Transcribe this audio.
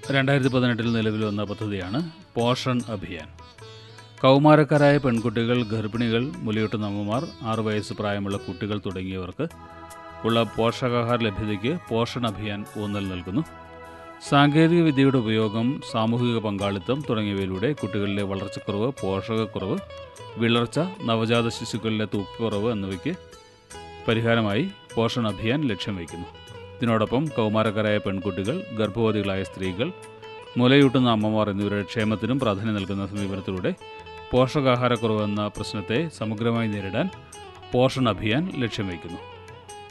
രണ്ടായിരത്തി പതിനെട്ടിൽ നിലവിൽ വന്ന പദ്ധതിയാണ് പോഷൺ അഭിയാൻ കൗമാരക്കാരായ പെൺകുട്ടികൾ ഗർഭിണികൾ മുലയൂട്ടുന്ന അമ്മമാർ ആറ് വയസ്സ് പ്രായമുള്ള കുട്ടികൾ തുടങ്ങിയവർക്ക് ഉള്ള പോഷകാഹാര ലഭ്യതയ്ക്ക് പോഷൺ അഭിയാൻ ഊന്നൽ നൽകുന്നു സാങ്കേതിക വിദ്യയുടെ ഉപയോഗം സാമൂഹിക പങ്കാളിത്തം തുടങ്ങിയവയിലൂടെ കുട്ടികളിലെ വളർച്ചക്കുറവ് പോഷകക്കുറവ് വിളർച്ച നവജാത ശിശുക്കളിലെ തൂക്കക്കുറവ് എന്നിവയ്ക്ക് പരിഹാരമായി പോഷൺ അഭിയാൻ ലക്ഷ്യം വയ്ക്കുന്നു ഇതിനോടൊപ്പം കൗമാരക്കാരായ പെൺകുട്ടികൾ ഗർഭവതികളായ സ്ത്രീകൾ മുലയൂട്ടുന്ന അമ്മമാർ എന്നിവരുടെ ക്ഷേമത്തിനും പ്രാധാന്യം നൽകുന്ന സമീപനത്തിലൂടെ പോഷകാഹാരക്കുറവ് എന്ന പ്രശ്നത്തെ സമഗ്രമായി നേരിടാൻ പോഷൺ അഭിയാൻ ലക്ഷ്യം വയ്ക്കുന്നു